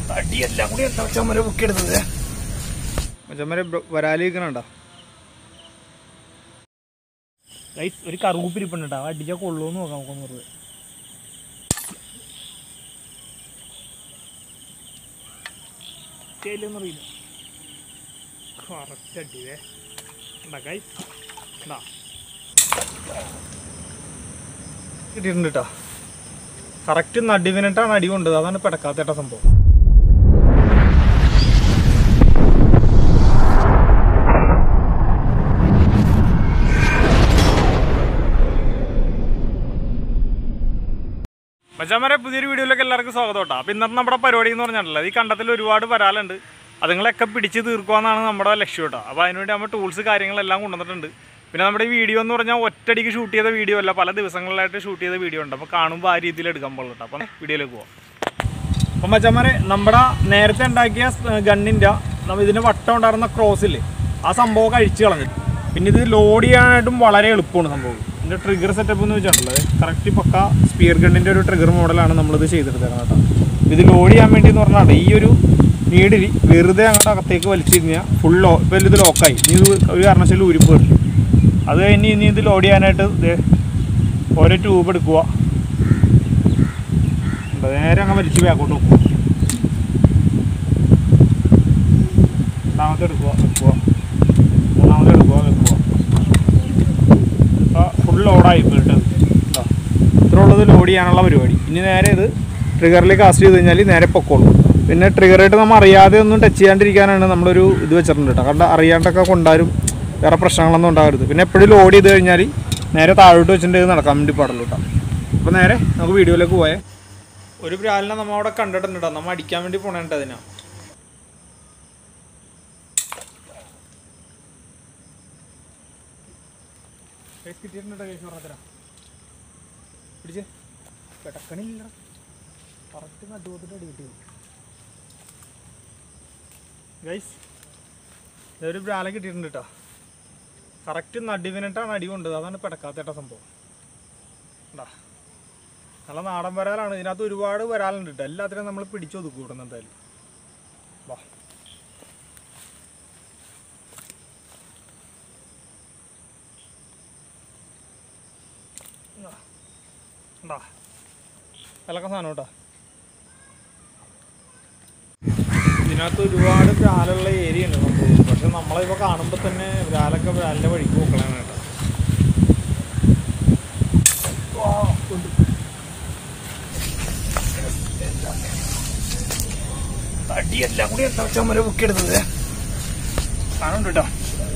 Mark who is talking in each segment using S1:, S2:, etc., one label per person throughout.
S1: തടിയെല്ലാം കൂടി എന്താ ചമര ബുക്കെടുത്തത്
S2: മച്ചമ്മരെ വരാലിരിക്കണുണ്ടോ
S1: ഗൈസ് ഒരു കറുപ്പിരിപ്പുണ്ടാ അടിച്ചാൽ കൊള്ളുമെന്ന് നോക്കാം നമുക്ക് വെറുതെ ചെയ്യില്ലെന്ന് അറിയില്ല കറക്റ്റ് അടിവേ ഉണ്ടാ ഗൈസ് ഉണ്ടാ
S2: കിട്ടിയിട്ടുണ്ട് കേട്ടോ കറക്റ്റ് നടുവിനിട്ടാണ് അടി കൊണ്ടത് അതാണ് പെടക്കാത്തേട്ട സംഭവം മച്ചാമാരെ പുതിയൊരു വീഡിയോയിലേക്ക് എല്ലാവർക്കും സ്വാഗതം കേട്ടോ അപ്പോൾ ഇന്നത്തെ നമ്മുടെ പരിപാടി എന്ന് പറഞ്ഞിട്ടുള്ളത് ഈ കണ്ടത്തിൽ ഒരുപാട് വരാലുണ്ട് അതുങ്ങളൊക്കെ പിടിച്ച് തീർക്കുമെന്നാണ് നമ്മുടെ ലക്ഷ്യം കേട്ടോ അപ്പോൾ അതിനുവേണ്ടി നമ്മൾ ടൂൾസ് കാര്യങ്ങളെല്ലാം കൊണ്ടുവന്നിട്ടുണ്ട് പിന്നെ നമ്മുടെ ഈ വീഡിയോ എന്ന് പറഞ്ഞാൽ ഒറ്റയടിക്ക് ഷൂട്ട് ചെയ്ത വീഡിയോ അല്ല പല ദിവസങ്ങളിലായിട്ട് ഷൂട്ട് ചെയ്ത വീഡിയോ ഉണ്ട് അപ്പോൾ കാണുമ്പോൾ ആ രീതിയിൽ എടുക്കാൻ പാടുള്ളൂ കേട്ടോ അപ്പം വീഡിയോയിലേക്ക് പോവാം അപ്പം മച്ചാമാരെ നമ്മുടെ നേരത്തെ ഉണ്ടാക്കിയ ഗണ്ണിൻ്റെ നമ്മൾ ഇതിന് വട്ടം ഉണ്ടായിരുന്ന ക്രോസില്ലേ ആ സംഭവം കഴിച്ച് കളഞ്ഞിട്ട് പിന്നെ ഇത് ലോഡ് ചെയ്യാനായിട്ടും വളരെ എളുപ്പമാണ് സംഭവം ഇതിൻ്റെ ട്രിഗർ സെറ്റപ്പ് എന്ന് വെച്ചിട്ടുള്ളത് കറക്റ്റ് പക്ക സ്പിയർ ഗണ്ണിൻ്റെ ഒരു ട്രിഗർ മോഡലാണ് നമ്മളിത് ചെയ്തെടുത്തേക്കുന്നത് കേട്ടോ ഇത് ലോഡ് ചെയ്യാൻ വേണ്ടി എന്ന് പറഞ്ഞാൽ ഈ ഒരു നീഡിൽ വെറുതെ അങ്ങോട്ട് അകത്തേക്ക് വലിച്ചു കഴിഞ്ഞാൽ ഫുൾ ലോ ഇപ്പോൾ ഇത് ലോക്കായി ഇനി ഇത് ഒരു കാരണവശാലും ഉരുപ്പ് വരില്ല അത് കഴിഞ്ഞ് ഇനി ഇത് ലോഡ് ചെയ്യാനായിട്ട് ഇത് ഓരോ ട്യൂബ് എടുക്കുക ഉണ്ട്. നേരെ അങ്ങ് വലിച്ച് ബാക്കോട്ട് വെക്കുക രണ്ടാമത്തെ എടുക്കുക വെക്കുക മൂന്നാമത്തെ എടുക്കുക വെക്കുക അപ്പോൾ ഫുൾ ലോഡായി പോയിട്ട് ഇതാ ഇത്ര ഉള്ളത് ലോഡ് ചെയ്യാനുള്ള പരിപാടി ഇനി നേരെ ഇത് ട്രിഗറിൽ കാസ്റ്റ് ചെയ്ത് കഴിഞ്ഞാൽ നേരെ പൊക്കോളും പിന്നെ ട്രിഗറായിട്ട് നമ്മൾ അറിയാതെ ഒന്നും ടച്ച് ചെയ്യാണ്ടിരിക്കാനാണ് നമ്മളൊരു ഇത് വെച്ചിട്ടുണ്ട് കേട്ടോ കാരണം അറിയാണ്ടൊക്കെ കൊണ്ടാരും വേറെ പ്രശ്നങ്ങളൊന്നും ഉണ്ടാകരുത് പിന്നെ എപ്പോഴും ലോഡ് ചെയ്ത് കഴിഞ്ഞാൽ നേരെ താഴോട്ട് വെച്ചിട്ട് ഇത് നടക്കാൻ വേണ്ടി പാടുള്ളൂ കേട്ടോ അപ്പോൾ നേരെ നമുക്ക് വീഡിയോയിലേക്ക് പോയേ ഒരു ബ്രാലിനെ നമ്മ അവിടെ കണ്ടിട്ടുണ്ട് കേട്ടോ നമ്മ അടിക്കാൻ വേണ്ടി പോണേണ്ട അതിനാ പിടിച്ചേ കിടക്കണില്ല കറക്റ്റ് നടുവത്തിട്ട് അടി കിട്ടി ഗൈസ് ഇതൊരു ബ്രാല കിട്ടിയിട്ടുണ്ട് കേട്ടോ കറക്റ്റ് നടുവിനിട്ടാണ് അടി കൊണ്ടത് അതാണ് പെടക്കാത്തേട്ട സംഭവം ഉണ്ടാ നല്ല നാടൻ വരാലാണ് ഇതിനകത്ത് ഒരുപാട് വരാലുണ്ട് കേട്ടോ എല്ലാത്തിനും നമ്മൾ പിടിച്ചു ഒതുക്കും ഇവിടെ നിന്ന് എന്തായാലും വാ ഇതാ. ഇണ്ടാ. വിലക്ക സാധനം കേട്ടോ ഇതിനകത്ത് ഒരുപാട് വ്രാലുള്ള ഏരിയ ഉണ്ട് സംഭവം പക്ഷെ നമ്മളിപ്പോൾ കാണുമ്പോൾ തന്നെ വ്രാലൊക്കെ വ്രാലിൻ്റെ വഴിക്ക് പോക്കളാണ് കേട്ടോ ആ, ഉണ്ട്.
S1: തടിയെല്ലാം കൂടി എന്താ ചമര ബുക്കെടുത്തത്
S2: സാധനമുണ്ട് കേട്ടോ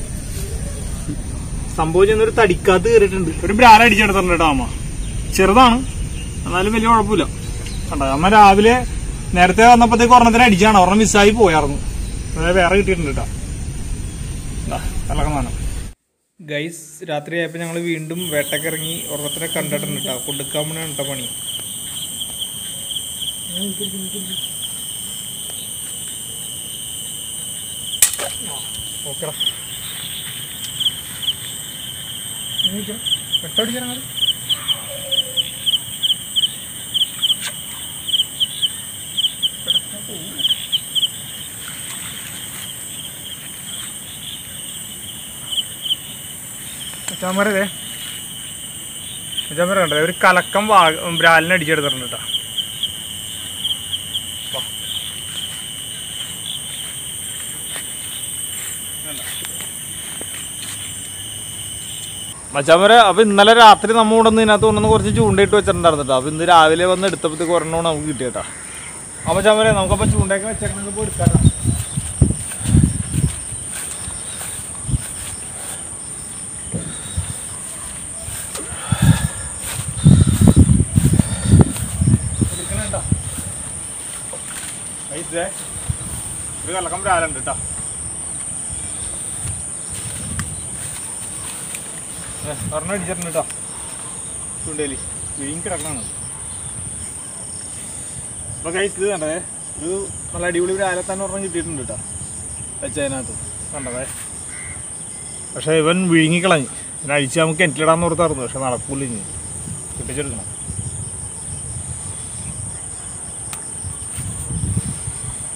S2: സംഭവം ചെന്നൊരു തടിക്കാത്ത് കയറിയിട്ടുണ്ട് ഒരു ബ്രാല അടിച്ചെടുത്തിട്ടുണ്ട് കേട്ടോ അമ്മ ചെറുതാണ് എന്നാലും വലിയ കുഴപ്പമില്ല കണ്ടോ അമ്മ രാവിലെ നേരത്തെ വന്നപ്പോഴത്തേക്ക് ഒരെണ്ണത്തിന് അടിച്ചാണ് ഒരെണ്ണം മിസ്സായി പോയായിരുന്നു അതായത് വേറെ കിട്ടിയിട്ടുണ്ട് കേട്ടോ ഇളക്കം ഗൈസ് രാത്രി ആയപ്പോൾ ഞങ്ങൾ വീണ്ടും വേട്ടക്കിറങ്ങി ഒരെണ്ണത്തിനെ കണ്ടിട്ടുണ്ട് കേട്ടോ കൊടുക്കാൻ വേണ്ടിയാണ് കേട്ടോ പണി ഓക്കെടാ വെട്ടടിച്ചാൽ ചാമരേ ചാമര കണ്ടേ ഒരു കലക്കം വാ ബ്രാലിനെ അടിച്ചെടുത്തിട്ടുണ്ട് കേട്ടോ വാ. മച്ചാമര അപ്പൊ ഇന്നലെ രാത്രി നമ്മ കൊണ്ടുവന്ന് ഇതിനകത്ത് കൊണ്ടുവന്ന് കുറച്ച് ചൂണ്ടയിട്ട് വെച്ചിട്ടുണ്ടായിരുന്നു കേട്ടോ അപ്പൊ ഇന്ന് രാവിലെ വന്ന് എടുത്തപ്പോഴത്തേക്ക് ഒരെണ്ണം നമുക്ക് കിട്ടിയേട്ടാ അപ്പൊ ചാമര നമുക്കപ്പോ ചൂണ്ടയൊക്കെ വെച്ചേക്കണെങ്കിൽ പോയി എടുക്കാം എടുക്കണുണ്ടോ വൈദ്യേ ഒരു കലക്കം രാലുണ്ട് കേട്ടോ ഒരെണ്ണം അടിച്ചിട്ടുണ്ട് കേട്ടോ ചൂണ്ടേലി വിഴുങ്ങി കിടക്കണാണ് അപ്പോൾ കൈസ് ഇത് കണ്ടേ ഒരു നല്ല അടിപൊളി ഒരു ആലത്താൻ ഒരെണ്ണം കിട്ടിയിട്ടുണ്ട് കേട്ടോ വെച്ചതിനകത്ത് കണ്ടതേ പക്ഷേ ഇവൻ വിഴുങ്ങിക്കളഞ്ഞ് പിന്നെ അഴിച്ച് നമുക്ക് കിണറ്റിലിടാന്ന് ഓർത്തായിരുന്നു പക്ഷെ നടക്കൂല ഇനി കിട്ടിച്ചെടുക്കണം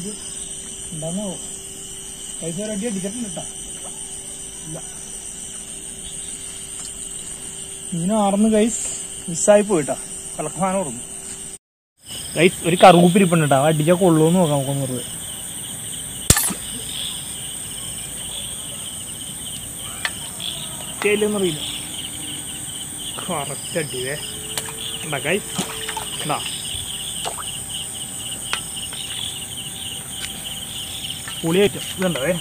S1: ഉണ്ടാന്നോ പൈസ റെഡി അടിച്ചിട്ടുണ്ട് കേട്ടാ ഇല്ല മീൻ ആർന്ന് ഗൈസ് മിസ്സായി പോയിട്ടാ കളക്കാനം ഓർമ്മ ഗൈസ് ഒരു കറുപ്പിരിപ്പുണ്ട് കേട്ടോ അടിച്ചാൽ കൊള്ളുമെന്ന് നോക്കാം നമുക്ക് വെറുതെ ചെയ്യില്ലെന്ന് അറിയില്ല കറക്റ്റ് അടിയേ ഉണ്ടാ ഗൈസ് ഉണ്ടാ പുളിയേറ്റം ഇതുണ്ടേ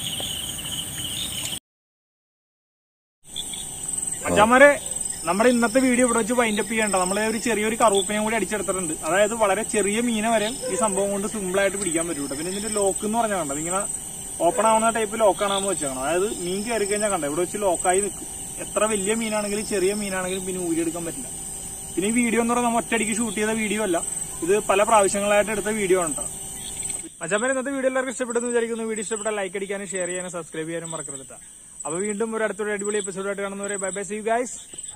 S1: അച്ഛാമാരെ നമ്മുടെ ഇന്നത്തെ വീഡിയോ ഇവിടെ വെച്ച് വൈൻഡപ്പ് ചെയ്യണ്ട നമ്മളെ ഒരു ചെറിയൊരു കറുപ്പിനെയും കൂടി അടിച്ചെടുത്തിട്ടുണ്ട് അതായത് വളരെ ചെറിയ മീനെ വരെ ഈ സംഭവം കൊണ്ട് സിമ്പിൾ ആയിട്ട് പിടിക്കാൻ പറ്റും കേട്ടോ പിന്നെ ഇതിന്റെ ലോക്ക് എന്ന് പറഞ്ഞാൽ കണ്ടത് ഇങ്ങനെ ഓപ്പൺ ആവുന്ന ടൈപ്പ് ലോക്കാണെന്ന് വെച്ചേക്കണം അതായത് മീൻ കയറി കഴിഞ്ഞാൽ കണ്ട ഇവിടെ വെച്ച് ലോക്കായി നിൽക്കും എത്ര വലിയ മീനാണെങ്കിലും ചെറിയ മീനാണെങ്കിലും പിന്നെ ഊരിയെടുക്കാൻ പറ്റില്ല പിന്നെ ഈ വീഡിയോ എന്ന് പറഞ്ഞാൽ നമ്മൾ ഒറ്റയടിക്ക് ഷൂട്ട് ചെയ്ത വീഡിയോ അല്ല ഇത് പല പ്രാവശ്യങ്ങളായിട്ട് എടുത്ത വീഡിയോ ആണ് കേട്ടോ അച്ഛാപ്പൻ ഇന്നത്തെ വീഡിയോ എല്ലാവർക്കും ഇഷ്ടപ്പെട്ടെന്ന് വിചാരിക്കുന്നു വീഡിയോ ഇഷ്ടപ്പെട്ട ലൈക്ക് അടിക്കാനും ഷെയർ ചെയ്യാനും സബ്സ്ക്രൈബ് ചെയ്യാനും മറക്കരുത് ട്ടോ. അപ്പൊ വീണ്ടും ഒരു അടുത്തൊരു അടിപൊളി എപ്പിസോഡായിട്ട് കാണുന്നവരെ ബൈ ബൈ സീ ഗൈസ്